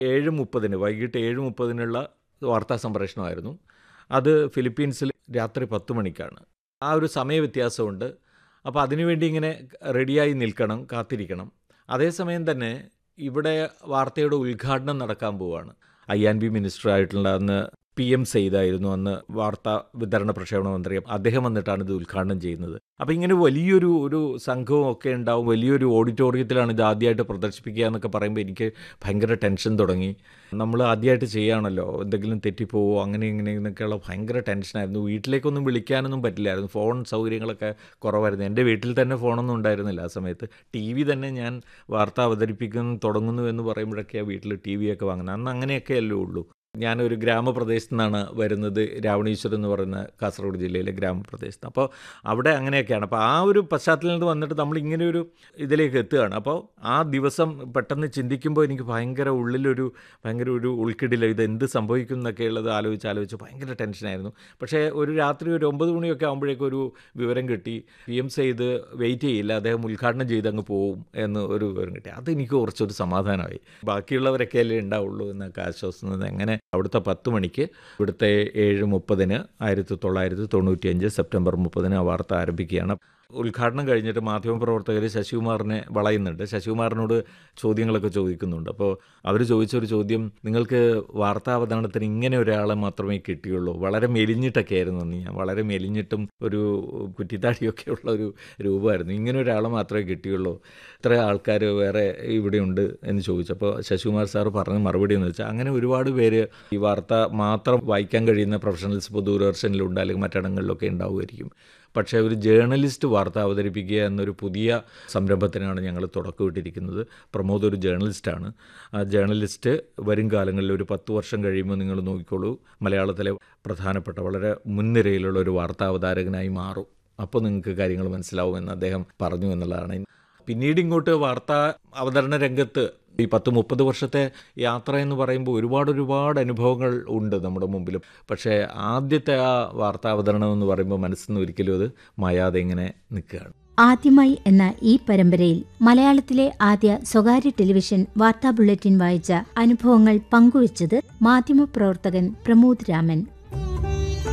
ഏഴ് മുപ്പതിന് വൈകിട്ട് ഏഴ് മുപ്പതിനുള്ള വാർത്താ സംപ്രേഷണമായിരുന്നു അത് ഫിലിപ്പീൻസിൽ രാത്രി പത്ത് മണിക്കാണ് ആ ഒരു സമയ വ്യത്യാസമുണ്ട് അപ്പോൾ അതിനുവേണ്ടി ഇങ്ങനെ റെഡിയായി നിൽക്കണം കാത്തിരിക്കണം അതേസമയം തന്നെ ഇവിടെ വാർത്തയുടെ ഉദ്ഘാടനം നടക്കാൻ പോവുകയാണ് ഐ ആൻ ബി മിനിസ്റ്റർ ആയിട്ടുള്ള അന്ന് പി എം സെയ്തായിരുന്നു അന്ന് വാർത്താ വിതരണ പ്രക്ഷേപണ മന്ത്രി അദ്ദേഹം വന്നിട്ടാണ് ഇത് ഉദ്ഘാടനം ചെയ്യുന്നത് അപ്പോൾ ഇങ്ങനെ വലിയൊരു ഒരു സംഘവും ഒക്കെ ഉണ്ടാവും വലിയൊരു ഓഡിറ്റോറിയത്തിലാണ് ഇത് ആദ്യമായിട്ട് പ്രദർശിപ്പിക്കുക എന്നൊക്കെ പറയുമ്പോൾ എനിക്ക് ഭയങ്കര ടെൻഷൻ തുടങ്ങി നമ്മൾ ആദ്യമായിട്ട് ചെയ്യുകയാണല്ലോ എന്തെങ്കിലും തെറ്റിപ്പോവോ അങ്ങനെ ഇങ്ങനെ എന്നൊക്കെയുള്ള ഭയങ്കര ടെൻഷനായിരുന്നു വീട്ടിലേക്കൊന്നും വിളിക്കാനൊന്നും പറ്റില്ലായിരുന്നു ഫോൺ സൗകര്യങ്ങളൊക്കെ കുറവായിരുന്നു എൻ്റെ വീട്ടിൽ തന്നെ ഫോണൊന്നും ഉണ്ടായിരുന്നില്ല ആ സമയത്ത് ടി വി തന്നെ ഞാൻ വാർത്ത അവതരിപ്പിക്കുന്നു തുടങ്ങുന്നു എന്ന് പറയുമ്പോഴൊക്കെയാണ് വീട്ടിൽ ടി വിയൊക്കെ വാങ്ങുന്നത് അന്ന് അങ്ങനെയൊക്കെയല്ലേ ഉള്ളൂ ഞാനൊരു ഗ്രാമപ്രദേശത്തു നിന്നാണ് വരുന്നത് രാവണീശ്വരം എന്ന് പറയുന്ന കാസർഗോഡ് ജില്ലയിലെ ഗ്രാമപ്രദേശത്ത് അപ്പോൾ അവിടെ അങ്ങനെയൊക്കെയാണ് അപ്പോൾ ആ ഒരു പശ്ചാത്തലത്തിൽ വന്നിട്ട് നമ്മൾ ഇങ്ങനെ ഒരു ഇതിലേക്ക് എത്തുകയാണ് അപ്പോൾ ആ ദിവസം പെട്ടെന്ന് ചിന്തിക്കുമ്പോൾ എനിക്ക് ഭയങ്കര ഉള്ളിലൊരു ഭയങ്കര ഒരു ഉൾക്കിടില ഇത് എന്ത് സംഭവിക്കും എന്നൊക്കെ ഉള്ളത് ആലോചിച്ച് ആലോചിച്ച് ഭയങ്കര ടെൻഷനായിരുന്നു പക്ഷേ ഒരു രാത്രി ഒരു ഒമ്പത് മണിയൊക്കെ ആകുമ്പോഴേക്കും ഒരു വിവരം കിട്ടി പി എം സെയ്ത് വെയിറ്റ് ചെയ്യില്ല അദ്ദേഹം ഉദ്ഘാടനം ചെയ്ത് അങ്ങ് പോവും എന്ന് ഒരു വിവരം കിട്ടി അതെനിക്ക് കുറച്ചൊരു സമാധാനമായി ബാക്കിയുള്ളവരൊക്കെ അല്ലേ ഉണ്ടാവുള്ളൂ എന്നൊക്കെ ആശ്വാസം എങ്ങനെ അവിടുത്തെ പത്ത് മണിക്ക് ഇവിടുത്തെ ഏഴ് മുപ്പതിന് ആയിരത്തി തൊള്ളായിരത്തി തൊണ്ണൂറ്റിയഞ്ച് സെപ്റ്റംബർ മുപ്പതിന് ആ വാർത്ത ആരംഭിക്കുകയാണ് ഉദ്ഘാടനം കഴിഞ്ഞിട്ട് മാധ്യമപ്രവർത്തകർ ശശികുമാറിനെ വളയുന്നുണ്ട് ശശികുമാറിനോട് ചോദ്യങ്ങളൊക്കെ ചോദിക്കുന്നുണ്ട് അപ്പോൾ അവർ ചോദിച്ചൊരു ചോദ്യം നിങ്ങൾക്ക് വാർത്താ അവതരണത്തിന് ഇങ്ങനെ ഒരാളെ മാത്രമേ കിട്ടിയുള്ളൂ വളരെ മെലിഞ്ഞിട്ടൊക്കെ ആയിരുന്നു അന്ന് ഞാൻ വളരെ മെലിഞ്ഞിട്ടും ഒരു കുറ്റിത്താടിയൊക്കെ ഉള്ള ഒരു രൂപമായിരുന്നു ഇങ്ങനെ ഒരാളെ മാത്രമേ കിട്ടിയുള്ളൂ ഇത്ര ആൾക്കാർ വേറെ ഇവിടെയുണ്ട് എന്ന് ചോദിച്ചപ്പോൾ ശശികുമാർ സാർ പറഞ്ഞ മറുപടി എന്ന് വെച്ചാൽ അങ്ങനെ ഒരുപാട് പേര് ഈ വാർത്ത മാത്രം വായിക്കാൻ കഴിയുന്ന പ്രൊഫഷണൽസ് ഇപ്പോൾ ദൂരദർശനിലുണ്ട് അല്ലെങ്കിൽ മറ്റിടങ്ങളിലൊക്കെ ഉണ്ടാവുമായിരിക്കും പക്ഷേ ഒരു ജേർണലിസ്റ്റ് വാർത്ത അവതരിപ്പിക്കുക എന്നൊരു പുതിയ സംരംഭത്തിനാണ് ഞങ്ങൾ തുടക്കമിട്ടിരിക്കുന്നത് പ്രമോദ് ഒരു ജേർണലിസ്റ്റാണ് ആ ജേർണലിസ്റ്റ് വരും കാലങ്ങളിൽ ഒരു പത്ത് വർഷം കഴിയുമ്പോൾ നിങ്ങൾ നോക്കിക്കോളൂ മലയാളത്തിലെ പ്രധാനപ്പെട്ട വളരെ മുൻനിരയിലുള്ള ഒരു വാർത്താ അവതാരകനായി മാറും അപ്പോൾ നിങ്ങൾക്ക് കാര്യങ്ങൾ മനസ്സിലാവുമെന്ന് അദ്ദേഹം പറഞ്ഞു എന്നുള്ളതാണ് പിന്നീട് ഇങ്ങോട്ട് വാർത്താ അവതരണ രംഗത്ത് ഈ പത്ത് മുപ്പത് വർഷത്തെ യാത്ര എന്ന് പറയുമ്പോൾ ഒരുപാട് ഒരുപാട് അനുഭവങ്ങൾ ഉണ്ട് നമ്മുടെ മുമ്പിലും പക്ഷേ ആദ്യത്തെ ആ വാർത്താ അവതരണം എന്ന് പറയുമ്പോൾ മനസ്സിൽ നിന്ന് ഒരിക്കലും അത് മായാതെ ഇങ്ങനെ നിൽക്കുകയാണ് ആദ്യമായി എന്ന ഈ പരമ്പരയിൽ മലയാളത്തിലെ ആദ്യ സ്വകാര്യ ടെലിവിഷൻ വാർത്താ ബുള്ളറ്റിൻ വായിച്ച അനുഭവങ്ങൾ പങ്കുവച്ചത് മാധ്യമപ്രവർത്തകൻ പ്രമോദ് രാമൻ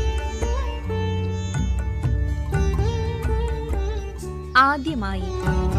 ആദ്യമായി